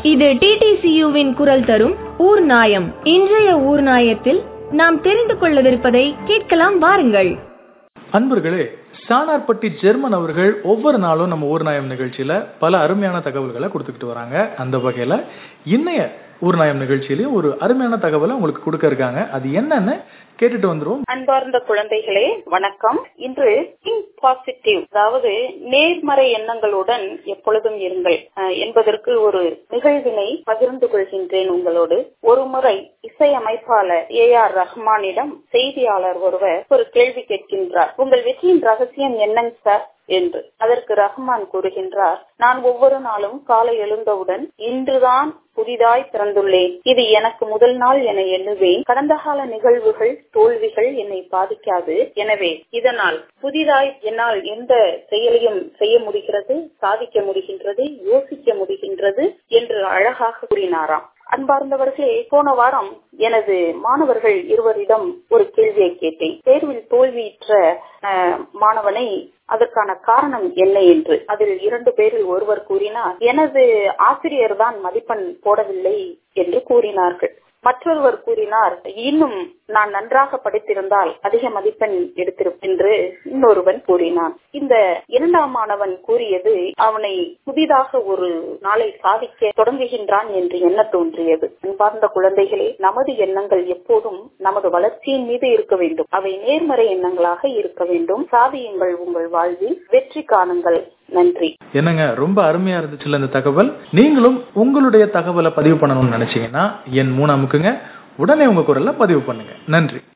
இது டிடிசியுவின் குரல் தரும் ஊர் நாயம் இன்றைய ஊர் நாயத்தில் நாம் தெரிந்து கொள்ளவிருப்பதை கேட்கலாம் வாருங்கள் அன்பர்களே சானார்பட்டி ஜெர்மன் அவர்கள் ஒவ்வொரு நாளும் நம்ம ஊர்நாயம் நிகழ்ச்சியில பல அருமையான தகவல்களை கொடுத்துக்கிட்டு வராங்க அந்த வகையில இன்னைய ஊர்நாயம் நிகழ்ச்சியிலையும் ஒரு அருமையான தகவலை உங்களுக்கு கொடுக்க இருக்காங்க அது என்னன்னு கேட்டுட்டு வந்துருவோம் அன்பார்ந்த குழந்தைகளே வணக்கம் இன்று திங்க் பாசிட்டிவ் அதாவது நேர்மறை எண்ணங்களுடன் எப்பொழுதும் இருங்கள் அஹ், என்பதற்கு ஒரு நிகழ்வினை பகிர்ந்து கொள்கின்றேன் உங்களோடு ஒரு முறை இசையமைப்பாளர் ஏ ஆர் ரஹ்மானிடம் செய்தியாளர் ஒருவர் ஒரு கேள்வி கேட்கின்றார் உங்கள் வெற்றியின் ரகசியம் என்னங்க சார் என்று அதற்கு ரஹ்மான் கூறுகின்றார் நான் ஒவ்வொரு நாளும் காலை எழுந்தவுடன் இன்றுதான் புதிதாய் பிறந்துள்ளேன் இது எனக்கு முதல் நாள் என எண்ணுவேன் கடந்த கால நிகழ்வுகள் தோல்விகள் என்னை பாதிக்காது எனவே இதனால் புதிதாய் என்னால் எந்த செயலையும் செய்ய முடிகிறது சாதிக்க முடிகின்றது யோசிக்க முடிகின்றது என்று அழகாக கூறினாராம் அன்பார்ந்தவர்களே போன வாரம் எனது மாணவர்கள் இருவரிடம் ஒரு கேள்வியை கேட்டேன் தேர்வில் தோல்வியுற்ற அஹ், மாணவனை அதற்கான காரணம் என்ன என்று அதில் இரண்டு பேரில் ஒருவர் கூறினார் எனது ஆசிரியர் தான் மதிப்பெண் போடவில்லை என்று கூறினார்கள் மற்றொருவர் கூறினார் இன்னும் நான் நன்றாக படித்திருந்தால் அதிக மதிப்பெண் எடுத்திருப்பேன் என்று இன்னொருவன் கூறினான் இந்த இரண்டாம் மாணவன் கூறியது அவனை புதிதாக ஒரு நாளை சாதிக்க தொடங்குகின்றான் என்று எண்ண தோன்றியது அன்பார்ந்த குழந்தைகளே நமது எண்ணங்கள் எப்போதும் நமது வளர்ச்சியின் மீது இருக்க வேண்டும் அவை நேர்மறை எண்ணங்களாக இருக்க வேண்டும் சாதியுங்கள் உங்கள் வாழ்வில் வெற்றி காணுங்கள் நன்றி என்னங்க ரொம்ப அருமையா இருந்துச்சுல்ல இந்த தகவல் நீங்களும் உங்களுடைய தகவலை பதிவு பண்ணணும்னு நினைச்சீங்கன்னா என் மூணாமுக்குங்க உடனே உங்க குரல்ல பதிவு பண்ணுங்க நன்றி